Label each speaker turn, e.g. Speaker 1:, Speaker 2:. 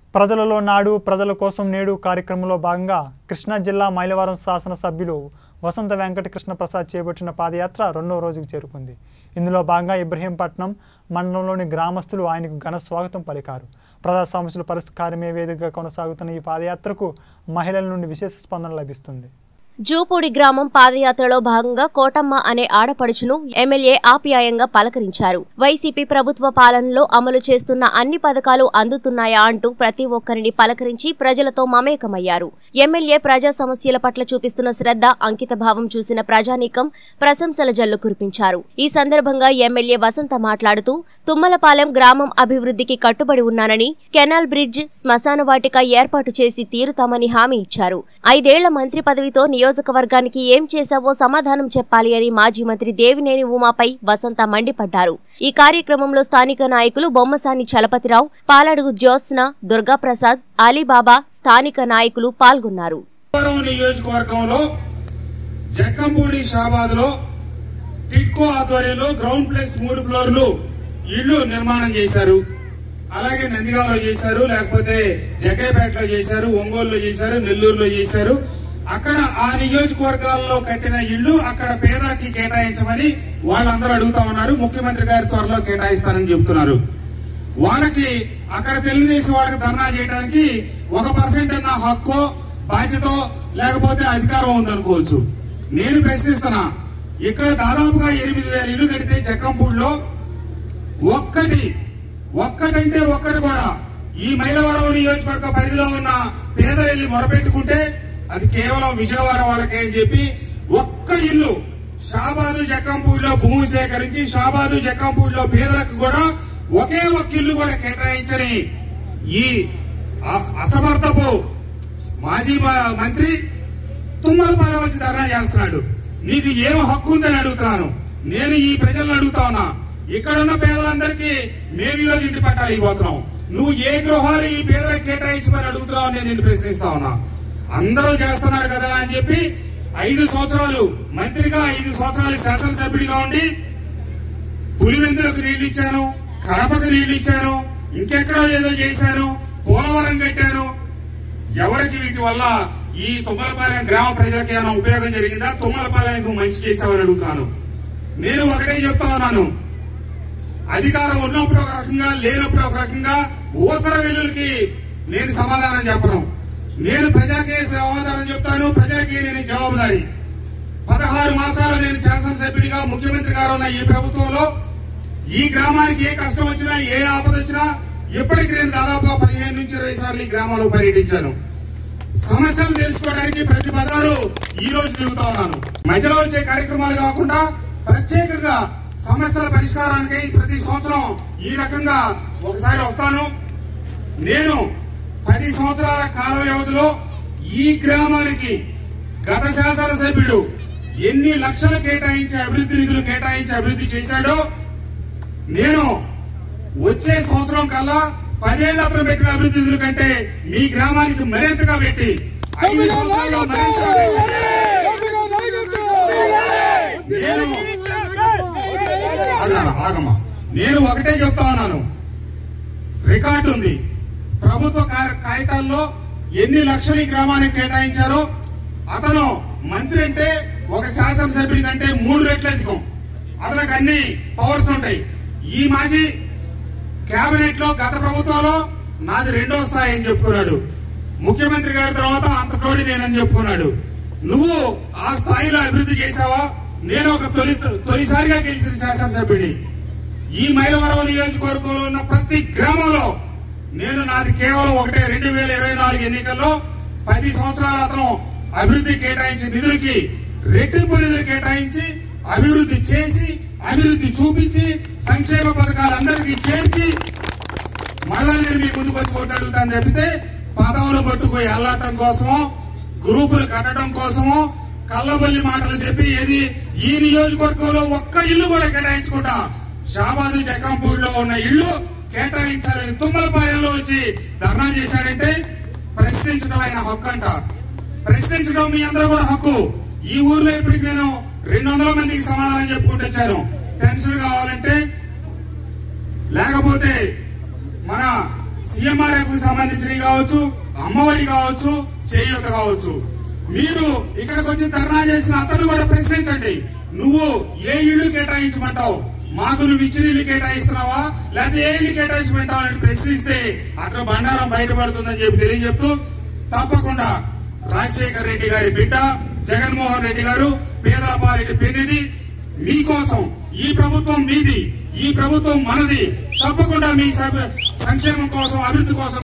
Speaker 1: ప్రజలలో నాడు ప్రజల కోసం నేడు కార్యక్రమంలో భాగంగా కృష్ణా జిల్లా మైలవరం శాసనసభ్యులు వసంత వెంకట కృష్ణ ప్రసాద్ చేపట్టిన పాదయాత్ర రెండో రోజుకు చేరుకుంది ఇందులో భాగంగా ఇబ్రహీంపట్నం మండలంలోని గ్రామస్తులు ఆయనకు ఘన స్వాగతం పలికారు ప్రజా సమస్యల పరిష్కారమే వేదికగా కొనసాగుతున్న ఈ పాదయాత్రకు మహిళల నుండి విశేష స్పందన లభిస్తుంది
Speaker 2: జూపూడి గ్రామం పాదయాత్రలో భాగంగా కోటమ్మ అనే ఆడపడుచును ఎమ్మెల్యే ఆప్యాయంగా పలకరించారు వైసీపీ ప్రభుత్వ పాలనలో అమలు చేస్తున్న అన్ని పథకాలు అందుతున్నాయా అంటూ ప్రతి ఒక్కరిని పలకరించి ప్రజలతో మమేకమయ్యారు ఎమ్మెల్యే ప్రజా సమస్యల పట్ల చూపిస్తున్న శ్రద్ధ అంకితభావం చూసిన ప్రజానీకం ప్రశంసల జల్లు కురిపించారు ఈ సందర్భంగా ఎమ్మెల్యే వసంత మాట్లాడుతూ తుమ్మలపాలెం గ్రామం అభివృద్ధికి కట్టుబడి ఉన్నానని కెనాల్ బ్రిడ్జ్ శ్మశాన వాటిక ఏర్పాటు చేసి తీరుతామని హామీ ఇచ్చారు ఐదేళ్ల మంత్రి పదవితో నియోజకవర్గానికి ఏం చేశావో సమాధానం చెప్పాలి అని మాజీ మంత్రి దేవినేని ఉమాపై వసంత మండిపడ్డారు ఈ కార్యక్రమంలో స్థానిక నాయకులు బొమ్మసాని చలపతిరావు పాలడుగు జ్యోత్స్న దుర్గాప్రసాద్ అలీబాబా స్థానిక నాయకులు పాల్గొన్నారు
Speaker 3: పోలవరం నియోజకవర్గంలో జక్కంపూడి షాబాద్ లో టిక్కో ఆధ్వర్యంలో గ్రౌండ్ ప్లస్ మూడు ఫ్లోర్లు ఇళ్లు నిర్మాణం చేశారు అలాగే నందిగామలో చేశారు లేకపోతే జగ్గైపేటలో చేశారు ఒంగోలులో చేశారు నెల్లూరులో చేశారు అక్కడ ఆ నియోజకవర్గాల్లో కట్టిన ఇళ్లు అక్కడ పేదలకి కేటాయించమని వాళ్ళందరూ అడుగుతా ఉన్నారు ముఖ్యమంత్రి గారి త్వరలో కేటాయిస్తానని చెబుతున్నారు వాళ్ళకి అక్కడ తెలుగుదేశం వాళ్ళకి ధర్నా చేయడానికి ఒక పర్సెంట్ అన్న హక్కు బాధ్యత లేకపోతే అధికారం ఉందనుకోవచ్చు నేను ప్రశ్నిస్తున్నా ఇక్కడ దాదాపుగా ఎనిమిది వేల ఇల్లు కడితే జక్కంపూడిలో ఒక్కటి ఒక్కటంటే ఒక్కటి కూడా ఈ మైలవరం నియోజకవర్గ పరిధిలో ఉన్న పేదలు మొరపెట్టుకుంటే అది కేవలం విజయవాడ వాళ్ళకే అని చెప్పి ఒక్క ఇల్లు షాబాదు జక్కంపూడిలో భూమి సేకరించి షాబాదు జక్కంపూడిలో పేదలకు కూడా ఒకే ఒక్క ఇల్లు కూడా కేటాయించని ఈ అ- అసమర్థపు మాజీ మ- మంత్రి తుమ్మలపాలెం వచ్చి ధర్నా చేస్తున్నాడు నీకు ఏం హక్కు ఉందని అడుగుతున్నాను నేను ఈ ప్రజలను అడుగుతా ఉన్నా ఇక్కడున్న పేదలందరికీ మేము ఈ రోజు ఇంటి పట్టాలు ఇవ్వబోతున్నాం నువ్వు ఏ గృహాలు ఈ పేదలకు కేటాయించమని అడుగుతున్నావు అని నేను నిన్ను ప్రశ్నిస్తా ఉన్నా అందరూ చేస్తున్నారు కదా అని చెప్పి ఐదు సంవత్సరాలు మంత్రిగా ఐదు సంవత్సరాలు శాసనసభ్యుడిగా ఉండి పులివెందులకు నీళ్లు ఇచ్చాను కడపకు నీళ్లు ఇచ్చాను ఇంకెక్కడో ఏదో చేశాను పోలవరం కట్టాను ఎవరికి వీటి వల్ల ఈ తుమ్మలపాలెం గ్రామ ప్రజలకు ఏమైనా ఉపయోగం జరిగిందా తుమ్మలపాలెం నువ్వు మంచి చేసావని అడుగుతాను నేను ఒకటే చెప్తా ఉన్నాను అధికారం ఉన్నప్పుడు ఒక రకంగా లేనప్పుడు ఒక రకంగా ఊసర వెల్లులకి నేను సమాధానం చెప్పను నేను ప్రజలకే సమాధానం చెప్తాను ప్రజలకి నేను జవాబుదారి పదహారు మాసాలు నేను శాసనసభ్యుడిగా ముఖ్యమంత్రి గారు ఉన్న ఈ ప్రభుత్వంలో ఈ గ్రామానికి ఏ కష్టం వచ్చినా ఏ ఆపద వచ్చినా ఇప్పటికి నేను దాదాపుగా పదిహేను నుంచి ఇరవై సార్లు ఈ గ్రామంలో పర్యటించాను సమస్యలు తెలుసుకోవడానికి ప్రతి బజారు ఈ రోజు తిరుగుతా ఉన్నాను మధ్యలో వచ్చే కార్యక్రమాలు కాకుండా ప్రత్యేకంగా సమస్యల పరిష్కారానికి ప్రతి సంవత్సరం ఈ రకంగా ఒకసారి వస్తాను నేను పది సంవత్సరాల కాల వ్యవధిలో ఈ గ్రామానికి గత శాసనసభ్యుడు ఎన్ని లక్షలు కేటాయించి అభివృద్ధి నిధులు కేటాయించి అభివృద్ధి చేశాడో నేను వచ్చే సంవత్సరం కల్లా పదేళ్ల అతను పెట్టిన అభివృద్ధి నిధుల కంటే మీ గ్రామానికి మరింతగా పెట్టి ఐదు సంవత్సరాల్లో మరింతగా పెట్టి నేను ఆగనా, ఆగమ్మా నేను ఒకటే చెప్తా ఉన్నాను రికార్డు ఉంది ప్రభుత్వ కా- కాగితాల్లో ఎన్ని లక్షలు ఈ గ్రామానికి కేటాయించారో అతను మంత్రి అంటే ఒక శాసనసభ్యుడి కంటే మూడు రెట్లు అధికం అతనికి అన్ని పవర్స్ ఉంటాయి ఈ మాజీ కేబినెట్ లో గత ప్రభుత్వంలో నాది రెండో స్థాయి అని చెప్పుకున్నాడు ముఖ్యమంత్రి గారి తర్వాత అంత తోడి నేనని చెప్పుకున్నాడు నువ్వు ఆ స్థాయిలో అభివృద్ధి చేశావా నేను ఒక తొలి తొలిసారిగా గెలిచిన శాసనసభ్యుడిని ఈ మైలవరం నియోజకవర్గంలో ఉన్న ప్రతి గ్రామంలో నేను నాది కేవలం ఒకటే రెండు వేల ఇరవై నాలుగు ఎన్నికల్లో పది సంవత్సరాల అతను అభివృద్ధి కేటాయించిన నిధులకి రెట్టింపు నిధులు కేటాయించి అభివృద్ధి చేసి అభివృద్ధి చూపించి సంక్షేమ పథకాలు అందరికీ చేర్చి మళ్ళా నేను మీ ముందుకు వచ్చి ఓటు అడుగుతాను తప్పితే పదవులు పట్టుకుని వెళ్ళటం కోసమో గ్రూపులు కట్టడం కోసమో కళ్ళబల్లి మాటలు చెప్పి ఏది ఈ నియోజకవర్గంలో ఒక్క ఇల్లు కూడా కేటాయించుకుంటా షాబాదు జక్కంపూడిలో ఉన్న ఇల్లు కేటాయించాలని తుమ్మలపాయంలో వచ్చి ధర్నా చేశాడంటే ప్రశ్నించడం ఆయన హక్కు అంట ప్రశ్నించడం మీ అందరూ కూడా హక్కు ఈ ఊర్లో ఇప్పటికి నేను రెండు వందల మందికి సమాధానం చెప్పుకుంటూ వచ్చాను పెన్షన్ కావాలంటే లేకపోతే మన సీఎంఆర్ఎఫ్ కి సంబంధించినవి కావచ్చు అమ్మఒడి కావచ్చు చేయూత కావచ్చు మీరు ఇక్కడికి వచ్చి ధర్నా చేసిన అతను కూడా ప్రశ్నించండి నువ్వు ఏ ఇల్లు కేటాయించమంటావు మాకు నువ్వు ఇచ్చిన ఇల్లు కేటాయిస్తున్నావా లేకపోతే ఏ ఇల్లు కేటాయించమంటావు అని ప్రశ్నిస్తే అక్కడ బండారం బయటపడుతుందని చెప్పి తెలియజెప్తూ తప్పకుండా రాజశేఖర్ రెడ్డి గారి బిడ్డ జగన్మోహన్ రెడ్డి గారు పేదల పాలిటి పెన్నిది మీకోసం ఈ ప్రభుత్వం మీది ఈ ప్రభుత్వం మనది తప్పకుండా మీ సభ- సంక్షేమం కోసం అభివృద్ధి కోసం